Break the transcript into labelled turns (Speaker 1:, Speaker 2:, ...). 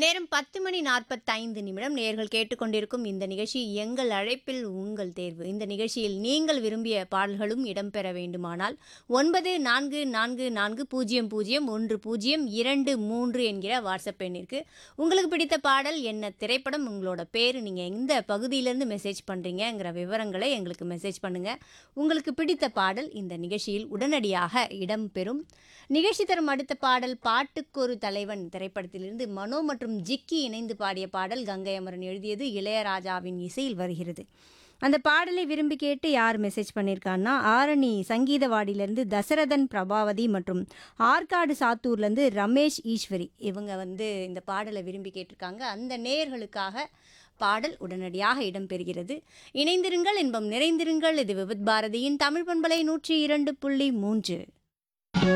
Speaker 1: நேரம் பத்து மணி நாற்பத்தைந்து நிமிடம் நேர்கள் கேட்டுக்கொண்டிருக்கும் இந்த நிகழ்ச்சி எங்கள் அழைப்பில் உங்கள் தேர்வு இந்த நிகழ்ச்சியில் நீங்கள் விரும்பிய பாடல்களும் இடம்பெற வேண்டுமானால் ஒன்பது நான்கு நான்கு நான்கு பூஜ்ஜியம் பூஜ்ஜியம் ஒன்று பூஜ்ஜியம் இரண்டு மூன்று என்கிற வாட்ஸ்அப் எண்ணிற்கு உங்களுக்கு பிடித்த பாடல் என்ன திரைப்படம் உங்களோட பேர் நீங்கள் எந்த பகுதியிலேருந்து மெசேஜ் பண்ணுறீங்கிற விவரங்களை எங்களுக்கு மெசேஜ் பண்ணுங்கள் உங்களுக்கு பிடித்த பாடல் இந்த நிகழ்ச்சியில் உடனடியாக இடம்பெறும் நிகழ்ச்சி தரும் அடுத்த பாடல் பாட்டுக்கொரு தலைவன் திரைப்படத்திலிருந்து மனோ மற்றும் ஜிக்கி இணைந்து பாடிய பாடல் கங்கை அமரன் எழுதியது இளையராஜாவின் இசையில் வருகிறது அந்த பாடலை விரும்பி கேட்டு யார் மெசேஜ் பண்ணியிருக்கான்னா ஆரணி சங்கீதவாடியிலேருந்து தசரதன் பிரபாவதி மற்றும் ஆற்காடு சாத்தூர்லேருந்து ரமேஷ் ஈஸ்வரி இவங்க வந்து இந்த பாடலை விரும்பி கேட்டிருக்காங்க அந்த நேயர்களுக்காக பாடல் உடனடியாக இடம்பெறுகிறது இணைந்திருங்கள் இன்பம் நிறைந்திருங்கள் இது விவித் பாரதியின் தமிழ் பண்பலை நூற்றி இரண்டு புள்ளி மூன்று